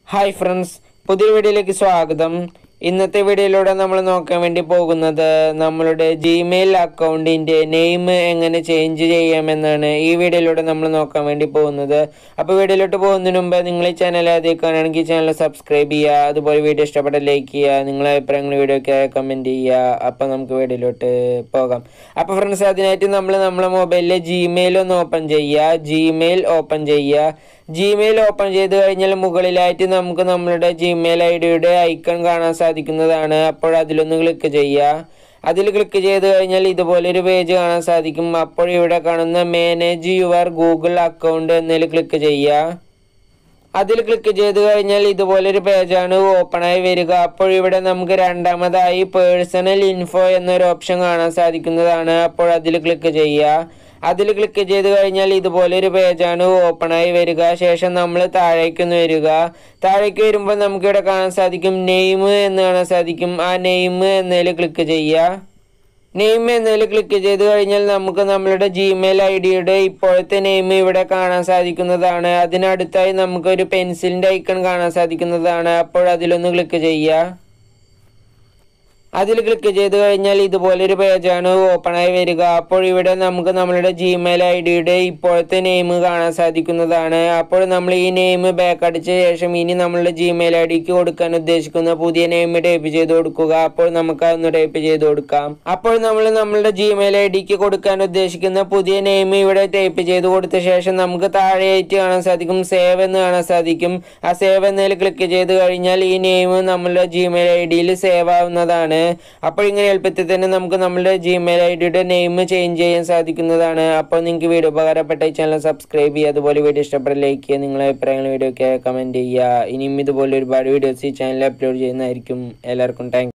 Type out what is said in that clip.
hi friends പുതിയ വീഡിയോയിലേക്ക് സ്വാഗതം ഇന്നത്തെ വീഡിയോയിലൂടെ നമ്മൾ നോക്കാൻ വേണ്ടി പോകുന്നത് നമ്മളുടെ ജിമെയിൽ അക്കൗണ്ടിൻ്റെ നെയിം എങ്ങനെ ചേഞ്ച് ചെയ്യാമെന്നാണ് ഈ വീഡിയോയിലൂടെ നമ്മൾ നോക്കാൻ വേണ്ടി പോകുന്നത് അപ്പോൾ വീഡിയോയിലോട്ട് പോകുന്നതിന് മുമ്പ് നിങ്ങൾ ഈ ചാനൽ ആദ്യം കാണുകയാണെങ്കിൽ ചാനൽ സബ്സ്ക്രൈബ് ചെയ്യുക അതുപോലെ വീഡിയോ ഇഷ്ടപ്പെട്ട ലൈക്ക് ചെയ്യുക നിങ്ങളെ അഭിപ്രായങ്ങൾ വീഡിയോയ്ക്ക് കമൻറ്റ് ചെയ്യുക അപ്പോൾ നമുക്ക് വീഡിയോയിലോട്ട് പോകാം അപ്പോൾ ഫ്രണ്ട്സ് അതിനായിട്ട് നമ്മൾ നമ്മളെ മൊബൈലിൽ ജിമെയിൽ ഒന്ന് ഓപ്പൺ ചെയ്യുക ജിമെയിൽ ഓപ്പൺ ചെയ്യുക ജിമെയിൽ ഓപ്പൺ ചെയ്ത് കഴിഞ്ഞാൽ മുകളിലായിട്ട് നമുക്ക് നമ്മളുടെ ജിമെയിൽ ഐ ഡിയുടെ ഐക്കൺ കാണാൻ സാധിക്കുന്നതാണ് അപ്പോൾ അതിലൊന്ന് ക്ലിക്ക് ചെയ്യുക അതിൽ ക്ലിക്ക് ചെയ്ത് കഴിഞ്ഞാൽ ഇതുപോലൊരു പേജ് കാണാൻ സാധിക്കും അപ്പോൾ ഇവിടെ കാണുന്ന മാനേജ് യുവർ ഗൂഗിൾ അക്കൗണ്ട് എന്നതിൽ ക്ലിക്ക് ചെയ്യുക അതിൽ ക്ലിക്ക് ചെയ്ത് കഴിഞ്ഞാൽ ഇതുപോലൊരു പേജാണ് ഓപ്പൺ ആയി വരിക അപ്പോൾ ഇവിടെ നമുക്ക് രണ്ടാമതായി പേഴ്സണൽ ഇൻഫോ എന്നൊരു ഓപ്ഷൻ കാണാൻ സാധിക്കുന്നതാണ് അപ്പോൾ അതിൽ ക്ലിക്ക് ചെയ്യുക അതിൽ ക്ലിക്ക് ചെയ്ത് കഴിഞ്ഞാൽ ഇതുപോലൊരു പേജാണ് ഓപ്പൺ ആയി വരിക ശേഷം നമ്മൾ താഴേക്കൊന്ന് വരിക താഴേക്ക് വരുമ്പോൾ നമുക്കിവിടെ കാണാൻ സാധിക്കും നെയിം എന്ന് കാണാൻ സാധിക്കും ആ നെയിം എന്നതിൽ ക്ലിക്ക് ചെയ്യുക നെയിം എന്നതിൽ ക്ലിക്ക് ചെയ്ത് കഴിഞ്ഞാൽ നമുക്ക് നമ്മളുടെ ജിമെയിൽ ഐ ഡിയുടെ ഇപ്പോഴത്തെ നെയിം ഇവിടെ കാണാൻ സാധിക്കുന്നതാണ് അതിനടുത്തായി നമുക്കൊരു പെൻസിലിൻ്റെ ഐക്കൺ കാണാൻ സാധിക്കുന്നതാണ് അപ്പോൾ അതിലൊന്ന് ക്ലിക്ക് ചെയ്യുക അതിൽ ക്ലിക്ക് ചെയ്ത് കഴിഞ്ഞാൽ ഇതുപോലൊരു പേജാണ് ഓപ്പൺ ആയി വരിക അപ്പോൾ ഇവിടെ നമുക്ക് നമ്മളുടെ ജിമെയിൽ ഐ ഡിയുടെ ഇപ്പോഴത്തെ നെയിം കാണാൻ സാധിക്കുന്നതാണ് അപ്പോൾ നമ്മൾ ഈ നെയിം ബാക്ക് അടിച്ച ശേഷം ഇനി നമ്മളുടെ ജിമെയിൽ ഐ ഡിക്ക് കൊടുക്കാൻ ഉദ്ദേശിക്കുന്ന പുതിയ നെയിം ടൈപ്പ് ചെയ്ത് കൊടുക്കുക അപ്പോൾ നമുക്ക് അതൊന്ന് ടൈപ്പ് ചെയ്ത് കൊടുക്കാം അപ്പോൾ നമ്മൾ നമ്മളുടെ ജിമെയിൽ ഐ ഡിക്ക് കൊടുക്കാൻ ഉദ്ദേശിക്കുന്ന പുതിയ നെയിം ഇവിടെ ടൈപ്പ് ചെയ്ത് കൊടുത്ത ശേഷം നമുക്ക് താഴെയായിട്ട് കാണാൻ സാധിക്കും സേവ് എന്ന് കാണാൻ സാധിക്കും ആ സേവ് എന്നതിൽ ക്ലിക്ക് ചെയ്ത് കഴിഞ്ഞാൽ ഈ നെയിം നമ്മളുടെ ജിമെയിൽ ഐ ഡിയിൽ സേവ് ആവുന്നതാണ് അപ്പോൾ ഇങ്ങനെ എളുപ്പത്തിൽ തന്നെ നമുക്ക് നമ്മുടെ ജിമെയിൽ ഐ ഡിയുടെ നെയിം ചേഞ്ച് ചെയ്യാൻ സാധിക്കുന്നതാണ് അപ്പോൾ നിങ്ങൾക്ക് വീഡിയോ ഉപകാരപ്പെട്ട ഈ ചാനൽ സബ്സ്ക്രൈബ് ചെയ്യുക അതുപോലെ വീഡിയോ ഇഷ്ടപ്പെട്ട ലൈക്ക് ചെയ്യുക നിങ്ങളെ അഭിപ്രായങ്ങൾ വീഡിയോ ഒക്കെ കമൻറ്റ് ചെയ്യുക ഇനിയും ഇതുപോലെ ഒരുപാട് വീഡിയോസ് ഈ ചാനലിൽ അപ്ലോഡ് ചെയ്യുന്നതായിരിക്കും എല്ലാവർക്കും താങ്ക്